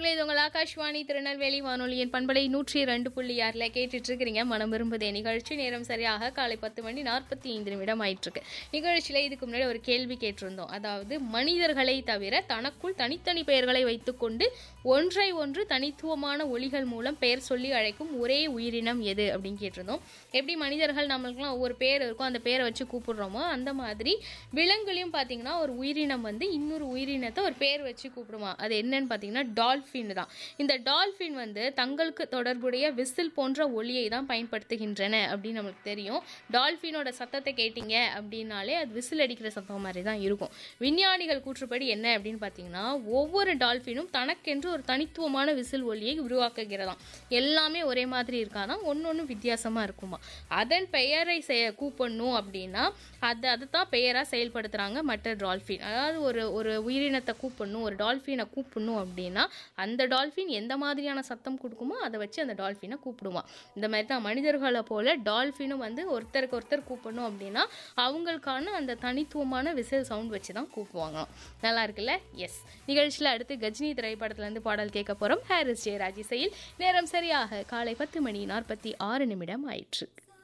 நேர்களே இது உங்கள் ஆகாஷ்வாணி திருநெல்வேலி வானொலியின் பண்பலை நூற்றி ரெண்டு புள்ளி ஆறில் கேட்டுட்டு இருக்கிறீங்க மனம் விரும்புதே நிகழ்ச்சி நேரம் சரியாக காலை பத்து மணி நாற்பத்தி ஐந்து நிமிடம் ஆயிட்டிருக்கு நிகழ்ச்சியில் இதுக்கு முன்னாடி ஒரு கேள்வி கேட்டிருந்தோம் அதாவது மனிதர்களை தவிர தனக்குள் தனித்தனி பெயர்களை வைத்துக்கொண்டு ஒன்றை ஒன்று தனித்துவமான ஒலிகள் மூலம் பெயர் சொல்லி அழைக்கும் ஒரே உயிரினம் எது அப்படின்னு கேட்டிருந்தோம் எப்படி மனிதர்கள் நம்மளுக்குலாம் ஒவ்வொரு பேர் இருக்கும் அந்த பேரை வச்சு கூப்பிடுறோமோ அந்த மாதிரி விலங்குலையும் பார்த்தீங்கன்னா ஒரு உயிரினம் வந்து இன்னொரு உயிரினத்தை ஒரு பேர் வச்சு கூப்பிடுமா அது என்னன்னு பார்த்தீங்கன்னா டால்ஃபின் தான் இந்த டால்ஃபின் வந்து தங்களுக்கு தொடர்புடைய விசில் போன்ற ஒலியை தான் பயன்படுத்துகின்றன அப்படின்னு நம்மளுக்கு தெரியும் டால்ஃபினோட சத்தத்தை கேட்டீங்க அப்படின்னாலே அது விசில் அடிக்கிற சத்தம் மாதிரி தான் இருக்கும் விஞ்ஞானிகள் கூற்றுப்படி என்ன அப்படின்னு பார்த்தீங்கன்னா ஒவ்வொரு டால்ஃபினும் தனக்கென்று ஒரு தனித்துவமான விசில் ஒலியை உருவாக்குகிறதாம் எல்லாமே ஒரே மாதிரி இருக்காதான் ஒன்று ஒன்று வித்தியாசமாக இருக்குமா அதன் பெயரை செய கூப்பிடணும் அப்படின்னா அது அதை தான் பெயராக செயல்படுத்துகிறாங்க மற்ற டால்ஃபின் அதாவது ஒரு ஒரு உயிரினத்தை கூப்பிடணும் ஒரு டால்ஃபினை கூப்பிடணும் அப்படின்னா அந்த டால்ஃபின் எந்த மாதிரியான சத்தம் கொடுக்குமோ அதை வச்சு அந்த டால்ஃபினை கூப்பிடுமா இந்த மாதிரி தான் மனிதர்களை போல டால்ஃபினும் வந்து ஒருத்தருக்கு ஒருத்தர் கூப்பிடணும் அப்படின்னா அவங்களுக்கான அந்த தனித்துவமான விசில் சவுண்ட் வச்சு தான் கூப்பிடுவாங்களாம் நல்லா இருக்குல்ல எஸ் நிகழ்ச்சியில் அடுத்து கஜினி திரைப்படத்துலேருந்து பாடல் கேட்க போகிறோம் ஹாரிஸ் ஜெயராஜ் இசையில் நேரம் சரியாக காலை பத்து மணி நாற்பத்தி ஆறு நிமிடம் ஆயிற்று